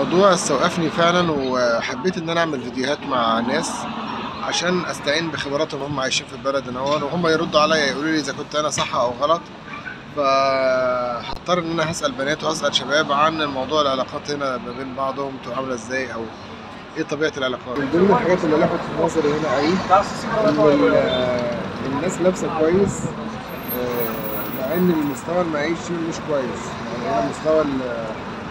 الموضوع استوقفني فعلا وحبيت ان انا اعمل فيديوهات مع ناس عشان استعين بخبراتهم هم عايشين في البلد هنا وهم يردوا عليا يقولوا لي اذا كنت انا صح او غلط فهضطر ان انا هسال بنات وهسال شباب عن موضوع العلاقات هنا ما بين بعضهم بتبقى عامله ازاي او ايه طبيعه العلاقات من ضمن الحاجات اللي لفتت نظري هنا قوي ان ال- الناس لابسه كويس آه، مع ان المستوى المعيشي مش كويس يعني هنا مستوى ال-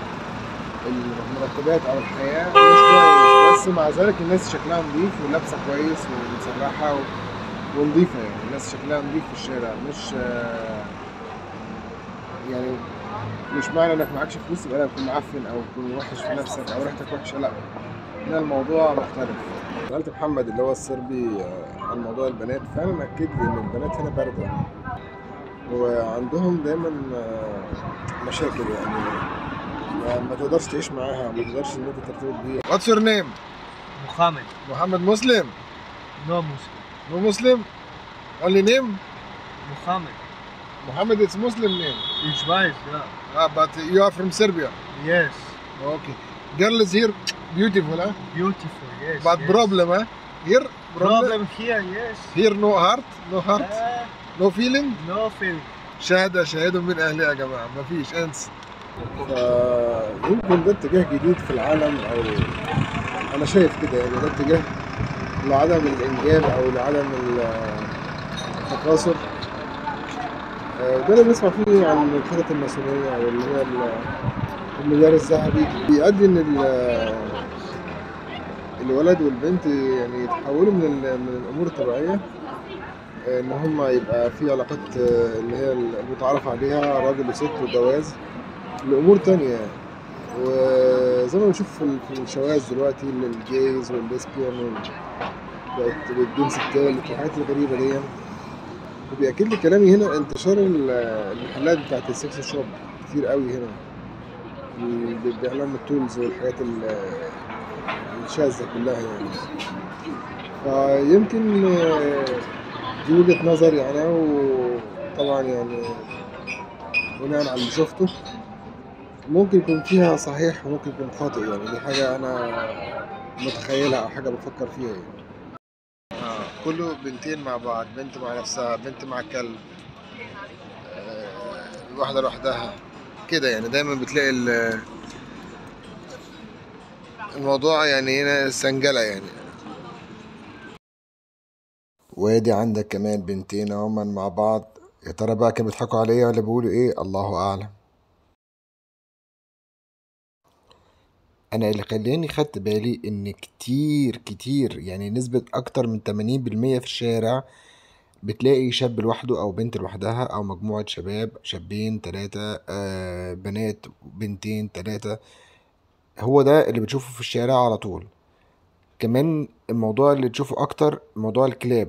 المرتبات او الحياه مش كويس بس مع ذلك الناس شكلها نظيف ولابسه كويس ومتسرحه و- ونظيفه يعني الناس شكلها نظيف في الشارع مش آه، يعني مش معنى انك معكش فلوس يبقى تكون معفن او تكون وحش في نفسك او ريحتك وحشه لا هنا الموضوع مختلف سألت محمد اللي هو الصربي آه، عن موضوع البنات فعلا أكد لي إن البنات هنا باردة وعندهم دايما آه، مشاكل يعني ما, ما تقدرش تعيش معاها ما تقدرش إن أنت ترتبط بيها What's your name? Muhammad, محمد مسلم no Muslim. No Muslim? Only name? Muhammad, Muhammad it's Muslim name ich weiß, yeah. ah, but you are from Serbia Yes, Okay Girl is here beautiful huh? beautiful, yes. but yes. problem huh? Here problem? Problem here, yes. Here no heart no heart Uh, no feeling no feeling. شهادة شهادة من أهلها يا جماعة مفيش انس يمكن ده اتجاه جديد في العالم أو أنا شايف كده يعني ده اتجاه لعدم الإنجاب أو لعدم ال- التكاثر آه، ده اللي بنسمع فيه عن الخطط الماسونية أو اللي هي ال- المليار الذهبي بيؤدي إن ال- الولد والبنت يعني يتحولوا من ال- من الأمور الطبيعية ان هم يبقى في علاقات آه، اللي هي المتعارف عليها راجل وست وجواز لامور تانية يعني وزي ما بنشوف في ال- في الشواذ دلوقتي الجيز والليسبيان وال- بقت- والجنس التالت والحاجات الغريبة دي وبيأكد لي كلامي هنا انتشار ال- المحلات بتاعت السكس شوب كتير قوي هنا اللي بيبيع لهم التولز والحاجات ال- الشاذة كلها يعني فيمكن آه، دي وجهة نظري أنا وطبعا يعني بناء على اللي شفته ممكن يكون فيها صحيح وممكن يكون خاطئ يعني دي حاجة أنا متخيلها أو حاجة بفكر فيها يعني آه كله بنتين مع بعض بنت مع نفسها بنت مع كلب آه الواحدة لوحدها كده يعني دايما بتلاقي ال- الموضوع يعني هنا سنجلة يعني وادي عندك كمان بنتين هما مع بعض يا ترى بقى كانوا بيضحكوا عليا ولا بيقولوا ايه الله اعلم انا اللي خلاني خدت بالي ان كتير كتير يعني نسبة اكتر من 80% في الشارع بتلاقي شاب لوحده او بنت لوحدها او مجموعة شباب شابين تلاتة آه بنات بنتين تلاتة هو ده اللي بتشوفه في الشارع على طول كمان الموضوع اللي تشوفه اكتر موضوع الكلاب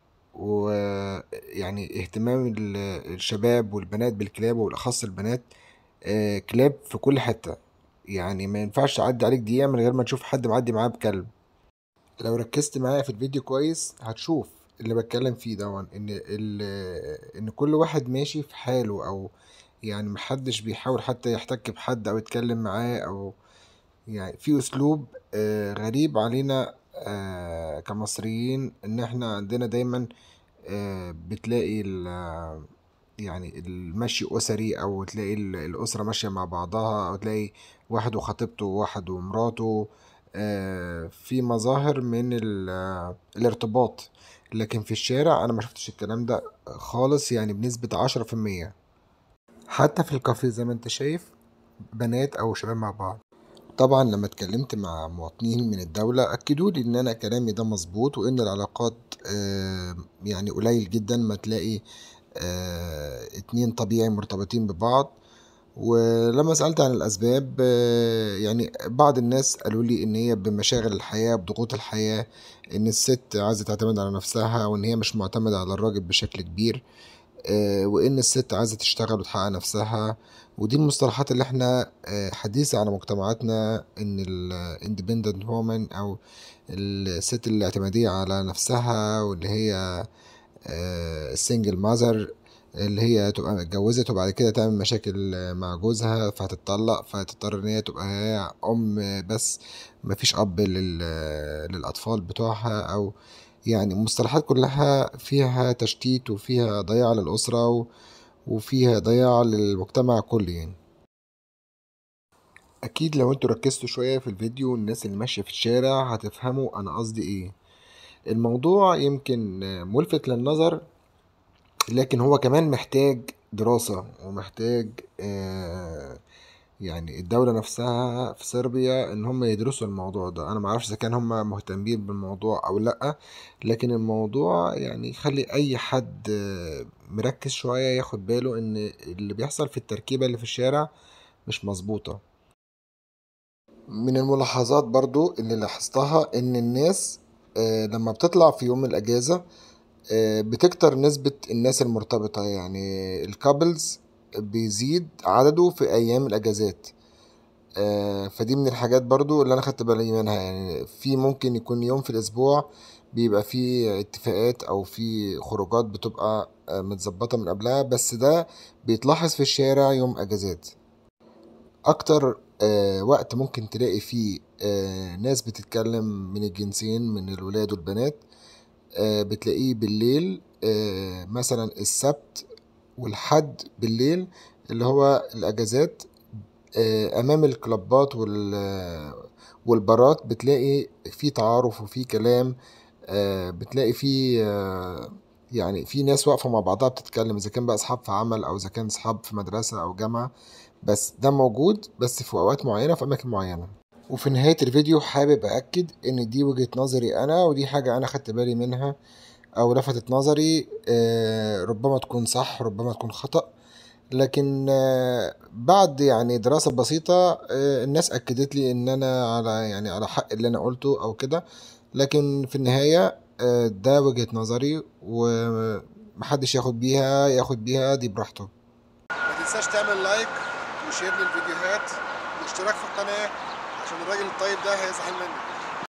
ويعني اهتمام ال- الشباب والبنات بالكلاب وبالاخص البنات آه، كلاب في كل حتة يعني ما ينفعش تعدي عليك دقيقة من غير ما تشوف حد معدي معاه بكلب لو ركزت معايا في الفيديو كويس هتشوف اللي بتكلم فيه ده ان ال- ان كل واحد ماشي في حاله او يعني محدش بيحاول حتى يحتك بحد او يتكلم معاه او يعني في اسلوب آه، غريب علينا آه، كمصريين ان احنا عندنا دايما آه، بتلاقي ال- يعني المشي أسري أو تلاقي ال- الأسرة ماشية مع بعضها أو تلاقي واحد وخطيبته وواحد ومراته آه، في مظاهر من ال- الارتباط لكن في الشارع أنا ما شفتش الكلام ده خالص يعني بنسبة عشرة في المية حتى في الكافيه زي ما انت شايف بنات أو شباب مع بعض طبعا لما اتكلمت مع مواطنين من الدولة أكدوا لي إن أنا كلامي ده مظبوط وإن العلاقات آه، يعني قليل جدا ما تلاقي آه، اتنين طبيعي مرتبطين ببعض ولما سألت عن الأسباب آه، يعني بعض الناس قالوا لي إن هي بمشاغل الحياة بضغوط الحياة إن الست عايزة تعتمد على نفسها وإن هي مش معتمدة على الراجل بشكل كبير آه، وإن الست عايزة تشتغل وتحقق نفسها ودي المصطلحات اللي احنا آه، حديثة على مجتمعاتنا إن ال independent woman أو الست الاعتمادية على نفسها واللي هي السنجل ماذر اللي هي تبقى اتجوزت وبعد كده تعمل مشاكل مع جوزها فهتتطلق فتضطر ان هي تبقى هي ام بس مفيش اب لل... للاطفال بتوعها او يعني المصطلحات كلها فيها تشتيت وفيها ضياع للأسرة و... وفيها ضياع للمجتمع كله يعني اكيد لو انتوا ركزتوا شوية في الفيديو الناس اللي ماشية في الشارع هتفهموا انا قصدي ايه الموضوع يمكن ملفت للنظر لكن هو كمان محتاج دراسة ومحتاج آه يعني الدولة نفسها في صربيا ان هم يدرسوا الموضوع ده انا معرفش اذا كان هم مهتمين بالموضوع او لا لكن الموضوع يعني يخلي اي حد آه، مركز شوية ياخد باله ان اللي بيحصل في التركيبة اللي في الشارع مش مظبوطة من الملاحظات برضو اللي لاحظتها ان الناس آه، لما بتطلع في يوم الاجازة آه، بتكتر نسبة الناس المرتبطة يعني الكابلز بيزيد عدده في ايام الاجازات آه، فدي من الحاجات برضو اللي انا خدت بالي منها يعني في ممكن يكون يوم في الاسبوع بيبقى فيه اتفاقات او في خروجات بتبقى آه، متظبطة من قبلها بس ده بيتلاحظ في الشارع يوم اجازات اكتر آه، وقت ممكن تلاقي فيه آه، ناس بتتكلم من الجنسين من الولاد والبنات آه، بتلاقيه بالليل آه، مثلا السبت والحد بالليل اللي هو الاجازات آه، امام الكلابات وال والبارات بتلاقي في تعارف وفي كلام آه، بتلاقي في آه، يعني في ناس واقفة مع بعضها بتتكلم إذا كان بقى أصحاب في عمل أو إذا كان أصحاب في مدرسة أو جامعة بس ده موجود بس في أوقات معينة في أماكن معينة وفي نهاية الفيديو حابب أأكد إن دي وجهة نظري أنا ودي حاجة أنا خدت بالي منها أو لفتت نظري آه، ربما تكون صح ربما تكون خطأ لكن آه، بعد يعني دراسة بسيطة آه، الناس أكدت لي إن أنا على يعني على حق اللي أنا قلته أو كده لكن في النهاية آه، ده وجهة نظري ومحدش ياخد بيها ياخد بيها دي براحته ما تنساش تعمل لايك وشير للفيديوهات والاشتراك في القناة عشان الراجل الطيب ده هيزعل منك